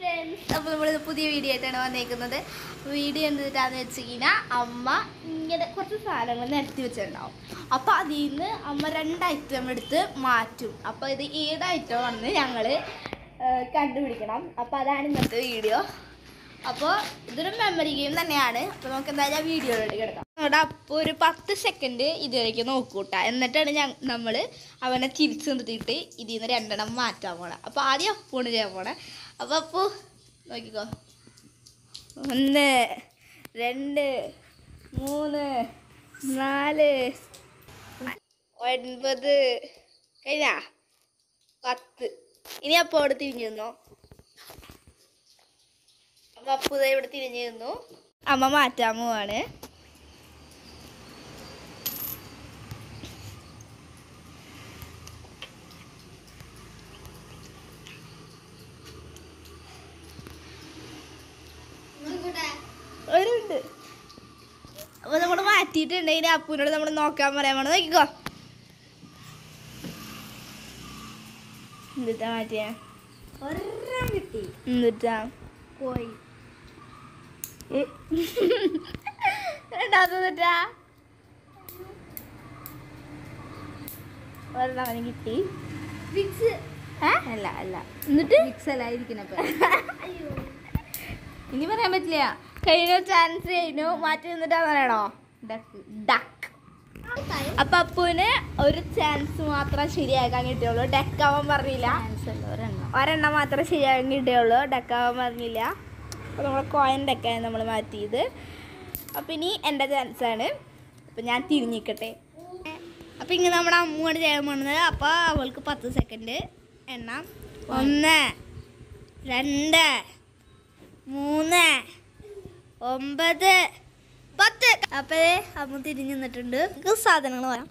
Friends അപ്പോൾ നമ്മൾ പുതിയ വീഡിയോ ആയിട്ടാണ് വന്നേക്കുന്നത് വീഡിയോ എന്തിട്ടാന്ന് വെച്ച് കഴിഞ്ഞാൽ അമ്മ ഇങ്ങനെ കുറച്ച് സാധനങ്ങൾ നിരത്തി വെച്ചിട്ടുണ്ടാവും അപ്പോൾ അതിൽ നിന്ന് അമ്മ രണ്ട് ഐറ്റം എടുത്ത് മാറ്റും അപ്പോൾ ഇത് ഏത് ഐറ്റം വന്ന് ഞങ്ങൾ കണ്ടുപിടിക്കണം അപ്പോൾ അതാണ് ഇന്നത്തെ വീഡിയോ അപ്പോൾ ഇതൊരു മെമ്മറി ഗെയിം തന്നെയാണ് അപ്പോൾ നമുക്ക് എന്തായാലും ആ വീഡിയോയിലോട്ട് കിടക്കാം നമ്മുടെ അപ്പോൾ ഒരു പത്ത് സെക്കൻഡ് ഇതുവരേക്ക് നോക്കൂട്ട എന്നിട്ടാണ് ഞാൻ നമ്മൾ അവനെ തിരിച്ചു നിർത്തിയിട്ട് ഇതിൽ നിന്ന് രണ്ടെണ്ണം മാറ്റാൻ പോണേ അപ്പോൾ ആദ്യം അപ്പൂണ് ചെയ്യാൻ പോണേ അപ്പോൾ അപ്പു നോക്കിക്കോ ഒന്ന് രണ്ട് മൂന്ന് നാല് ഒൻപത് കഴിഞ്ഞാ പത്ത് ഇനി അപ്പോൾ അവിടെ തിരിഞ്ഞു നിന്നോ അപ്പൊ അപ്പു ദേ ഇവിടെ തിരിഞ്ഞു നിന്നു അമ്മ മാറ്റാൻ പോവാണ് ഒരുണ്ട് അപ്പൊ നമ്മൾ മാറ്റിയിട്ടുണ്ടെങ്കിൽ അപ്പുവിനോട് നമ്മൾ നോക്കാൻ പറയാൻ വേണം നോക്കിക്കോ എന്നിട്ടാ മാറ്റിയ ഒരെണ്ണം കിട്ടി എന്നിട്ടാ കോഴി രണ്ടാമത്തെ എന്നിട്ടാ ഒരെണ്ണം അവന് കിട്ടി വിക്സ് ഏ? അല്ല അല്ല എന്നിട്ട് വിക്സ് അല്ലായിരിക്കണപ്പ ഇനി പറയാൻ പറ്റില്ല കഴിഞ്ഞ ചാൻസ് കഴിഞ്ഞു മാറ്റി നിന്നിട്ടാ പറയണോ ഡക്ക് ഡക്ക് അപ്പൊ അപ്പുവിന് ഒരു ചാൻസ് മാത്രം ശരിയാക്കാൻ കിട്ടിയുള്ളൂ ഡക്കാവാൻ പറഞ്ഞില്ല ചാൻസ് അല്ല ഒരെണ്ണം ഒരെണ്ണം മാത്രം ശരിയാക്കാൻ കിട്ടിയുള്ളൂ ഡക്കാവാൻ പറഞ്ഞില്ല അപ്പോൾ നമ്മൾ കോയിൻ ഡക്കാണ് നമ്മൾ മാറ്റിയത് അപ്പോൾ ഇനി എൻ്റെ ചാൻസാണ് അപ്പോൾ ഞാൻ തിരിഞ്ഞിക്കട്ടെ അപ്പോൾ ഇങ്ങനെ നമ്മുടെ അമ്മൂടെ ചെയ്യാൻ പോകുന്നത് അപ്പോൾ അവൾക്ക് പത്ത് സെക്കൻഡ് എണ്ണാം ഒന്ന് രണ്ട് മൂന്ന് ഒമ്പത് പത്ത് അപ്പോൾ അമ്മ തിരിഞ്ഞു നിന്നിട്ടുണ്ട് നമുക്ക് സാധനങ്ങൾ പറയാം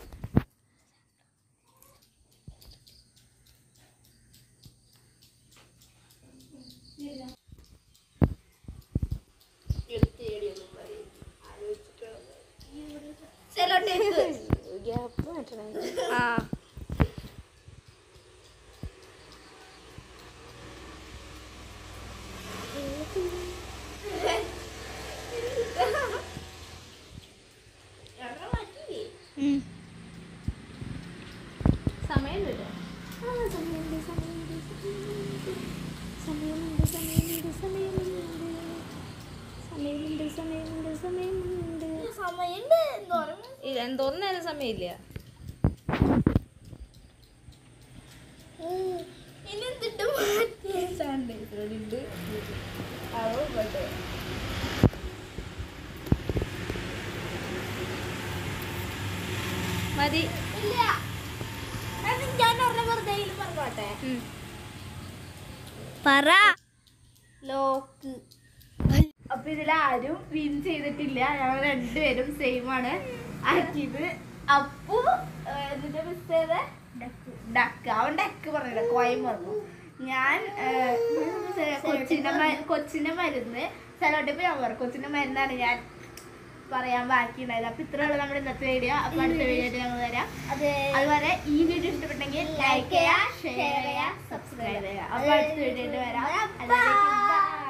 സെലോ ടേപ്പ് ഗ്യാപ്പ് മാറ്റണം ആ ഉം. സമയമുണ്ടല്ലോ സമയമുണ്ട് സമയമുണ്ട് സമയമുണ്ട് സമയമുണ്ട് സമയമുണ്ട് സമയമുണ്ട് സമയമുണ്ട് സമയമുണ്ട് എന്തോരം എന്തോരം നേരം സമയമില്ല ഇനി എന്തിട്ട് മാറ്റി ഉണ്ട് മതി ഇല്ല അത് ഞാൻ പറഞ്ഞ വെറുതെ ഇതില് പറഞ്ഞോട്ടെ പറ ലോക്ക് അപ്പൊ ഇതിലാരും വിൻ ചെയ്തിട്ടില്ല ഞങ്ങൾ രണ്ടുപേരും സെയിം ആണ് ആക്കിയത് അപ്പു ഏഹ്, എന്നിട്ട് മിസ് ചെയ്ത ഡക്ക് അവൻ ഡക്ക് പറഞ്ഞില്ല കോയം പറഞ്ഞു ഞാൻ ഏഹ്, കൊച്ചിന്റെ മ- കൊച്ചിന്റെ മരുന്ന് ചിലോട്ടിപ്പോ ഞാൻ പറഞ്ഞു കൊച്ചിന്റെ മരുന്നാണ് ഞാൻ പറയാൻ ബാക്കിയുണ്ടായത് അപ്പൊ ഇത്രയുള്ള നമ്മുടെ ഇന്നത്തെ വീഡിയോ അപ്പൊ അടുത്ത വീഡിയോ ആയിട്ട് ഞങ്ങൾ വരാം അതുപോലെ ഈ വീഡിയോ ഇഷ്ടപ്പെട്ടെങ്കിൽ ലൈക്ക് ചെയ്യുക ഷെയർ ചെയ്യുക സബ്സ്ക്രൈബ് ചെയ്യുക അപ്പൊ അടുത്ത വീഡിയോ ആയിട്ട് വരാം അതുവരേക്കും bye.